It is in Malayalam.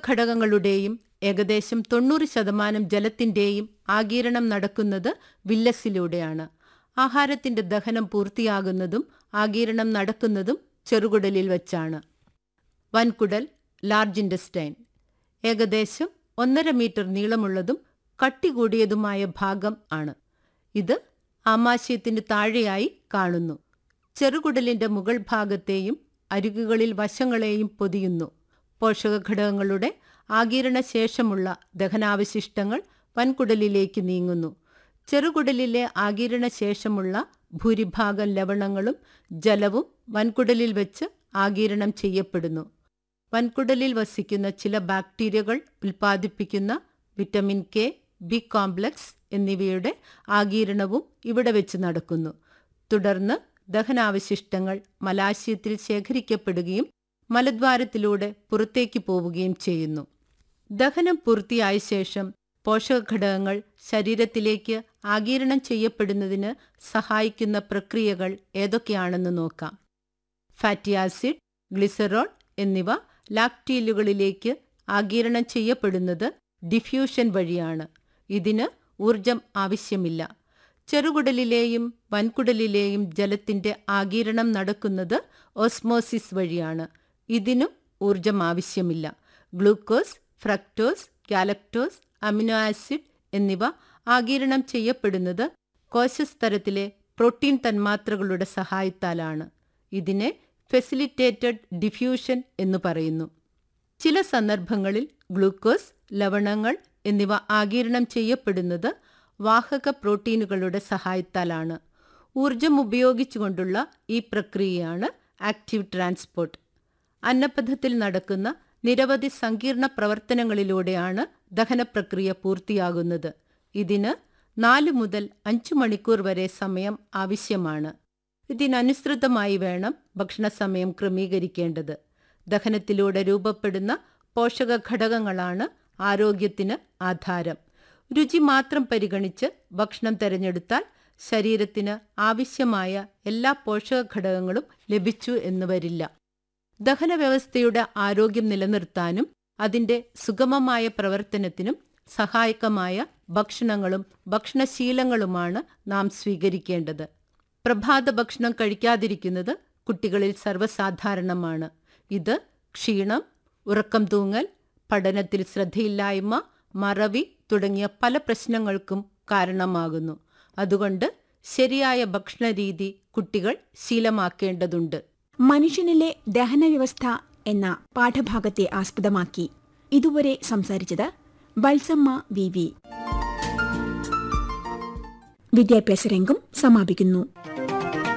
പോഷകഘടകങ്ങളുടെയും ഏകദേശം തൊണ്ണൂറ് ശതമാനം ജലത്തിന്റെയും ആഗീരണം നടക്കുന്നത് വില്ലസിലൂടെയാണ് ആഹാരത്തിന്റെ ദഹനം പൂർത്തിയാകുന്നതും ആഗീരണം നടക്കുന്നതും ചെറുകുടലിൽ വച്ചാണ് വൻകുടൽ ലാർജ് ഇൻഡസ്റ്റൈൻ ഏകദേശം ഒന്നര മീറ്റർ നീളമുള്ളതും കട്ടി കൂടിയതുമായ ഭാഗം ആണ് ഇത് ആമാശയത്തിന് താഴെയായി കാണുന്നു ചെറുകുടലിന്റെ മുകൾ ഭാഗത്തെയും അരികുകളിൽ വശങ്ങളെയും പൊതിയുന്നു പോഷകഘടകങ്ങളുടെ ആഗീരണ ശേഷമുള്ള ദഹനാവശിഷ്ടങ്ങൾ വൻകുടലിലേക്ക് നീങ്ങുന്നു ചെറുകുടലിലെ ആഗീരണ ശേഷമുള്ള ഭൂരിഭാഗം ലവണങ്ങളും ജലവും വൻകുടലിൽ വെച്ച് ആഗീരണം ചെയ്യപ്പെടുന്നു വൻകുടലിൽ വസിക്കുന്ന ചില ബാക്ടീരിയകൾ ഉൽപ്പാദിപ്പിക്കുന്ന വിറ്റമിൻ കെ ബി കോംപ്ലക്സ് എന്നിവയുടെ ആഗീരണവും ഇവിടെ വെച്ച് നടക്കുന്നു തുടർന്ന് ദഹനാവശിഷ്ടങ്ങൾ മലാശയത്തിൽ ശേഖരിക്കപ്പെടുകയും മലദ്വാരത്തിലൂടെ പുറത്തേക്ക് പോവുകയും ചെയ്യുന്നു ദഹനം പൂർത്തിയായ ശേഷം പോഷകഘടകങ്ങൾ ശരീരത്തിലേക്ക് ആഗീരണം ചെയ്യപ്പെടുന്നതിന് സഹായിക്കുന്ന പ്രക്രിയകൾ ഏതൊക്കെയാണെന്ന് നോക്കാം ഫാറ്റി ആസിഡ് ഗ്ലിസറോൾ എന്നിവ ലാക്ടീലുകളിലേക്ക് ആഗീരണം ചെയ്യപ്പെടുന്നത് ഡിഫ്യൂഷൻ വഴിയാണ് ഇതിന് ഊർജം ആവശ്യമില്ല ചെറുകുടലിലെയും വൻകുടലിലെയും ജലത്തിന്റെ ആഗീരണം നടക്കുന്നത് ഓസ്മോസിസ് വഴിയാണ് ഇതിനും ഊർജം ആവശ്യമില്ല glucose fructose galactose amino acid എന്നിവ ആഗീരണം ചെയ്യപ്പെടുന്നത് കോശസ്തരത്തിലെ പ്രോട്ടീൻ തന്മാത്രകളുടെ സഹായത്താലാണ് ഇതിനെ ഫെസിലിറ്റേറ്റഡ് ഡിഫ്യൂഷൻ എന്ന് പറയുന്നു ചില സന്ദർഭങ്ങളിൽ ഗ്ലൂക്കോസ് ലവണങ്ങൾ എന്നിവ ആഗീരണം ചെയ്യപ്പെടുന്നത് വാഹക പ്രോട്ടീനുകളുടെ സഹായത്താലാണ് ഊർജം ഉപയോഗിച്ചുകൊണ്ടുള്ള ഈ പ്രക്രിയയാണ് ആക്റ്റീവ് ട്രാൻസ്പോർട്ട് അന്നപഥത്തിൽ നടക്കുന്ന നിരവധി സങ്കീർണ പ്രവർത്തനങ്ങളിലൂടെയാണ് ദഹനപ്രക്രിയ പൂർത്തിയാകുന്നത് ഇതിന് നാല് മുതൽ അഞ്ചു മണിക്കൂർ വരെ സമയം ആവശ്യമാണ് ഇതിനനുസൃതമായി വേണം ഭക്ഷണസമയം ക്രമീകരിക്കേണ്ടത് ദഹനത്തിലൂടെ രൂപപ്പെടുന്ന പോഷക ഘടകങ്ങളാണ് ആരോഗ്യത്തിന് ആധാരം രുചി മാത്രം പരിഗണിച്ച് ഭക്ഷണം തിരഞ്ഞെടുത്താൽ ശരീരത്തിന് ആവശ്യമായ എല്ലാ പോഷക ഘടകങ്ങളും ലഭിച്ചു എന്ന് വരില്ല ദഹനവ്യവസ്ഥയുടെ ആരോഗ്യം നിലനിർത്താനും അതിന്റെ സുഗമമായ പ്രവർത്തനത്തിനും സഹായകമായ ഭക്ഷണങ്ങളും ഭക്ഷണശീലങ്ങളുമാണ് നാം സ്വീകരിക്കേണ്ടത് പ്രഭാത ഭക്ഷണം കഴിക്കാതിരിക്കുന്നത് കുട്ടികളിൽ സർവ്വസാധാരണമാണ് ഇത് ക്ഷീണം ഉറക്കം തൂങ്ങൽ പഠനത്തിൽ ശ്രദ്ധയില്ലായ്മ മറവി തുടങ്ങിയ പല പ്രശ്നങ്ങൾക്കും കാരണമാകുന്നു അതുകൊണ്ട് ശരിയായ ഭക്ഷണരീതി കുട്ടികൾ ശീലമാക്കേണ്ടതുണ്ട് മനുഷ്യനിലെ ദഹനവ്യവസ്ഥ എന്ന പാഠഭാഗത്തെ ആസ്പദമാക്കി ഇതുവരെ സംസാരിച്ചത് വത്സമ്മ വി വി വിദ്യാഭ്യാസ രംഗം സമാപിക്കുന്നു